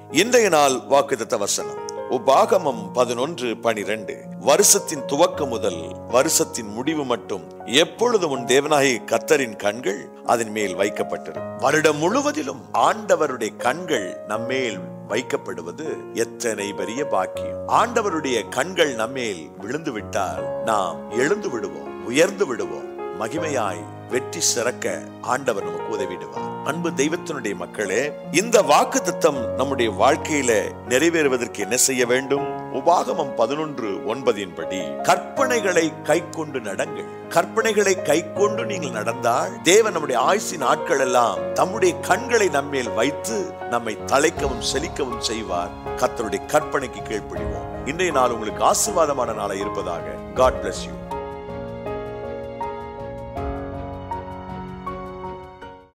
இன்றைய நாள் வாக்குத்தத்த வசனம் உபாகமம் பதினொன்று பனிரெண்டு வருஷத்தின் துவக்கம் முதல் வருஷத்தின் முடிவு மட்டும் எப்பொழுதும் உன் தேவனாகி கத்தரின் கண்கள் அதன் மேல் வைக்கப்பட்டிருக்கும் வருடம் முழுவதிலும் ஆண்டவருடைய கண்கள் நம்மேல் வைக்கப்படுவது எத்தனை பெரிய பாக்கியம் ஆண்டவருடைய கண்கள் நம்மேல் விழுந்து விட்டால் நாம் எழுந்து விடுவோம் உயர்ந்து விடுவோம் மகிமையாய் வெற்றி சிறக்க ஆண்டவர் நமக்கு உதவிடுவார் அன்பு தெய்வத்தினுடைய மக்களே இந்த வாக்கு தத்தம் நம்முடைய வாழ்க்கையில நிறைவேறுவதற்கு என்ன செய்ய வேண்டும் உபாகமம் பதினொன்று ஒன்பதின் படி கற்பனைகளை கை கொண்டு நடங்கள் கற்பனைகளை கை கொண்டு நீங்கள் நடந்தால் தேவன் நம்முடைய ஆயுசின் நாட்கள் எல்லாம் தம்முடைய கண்களை நம்மேல் வைத்து நம்மை தலைக்கவும் செழிக்கவும் செய்வார் கர்த்தருடைய கற்பனைக்கு கீழ்ப்படிவோம் இன்றைய நாள் உங்களுக்கு ஆசீர்வாதமான நாளா இருப்பதாக காட் bless யூ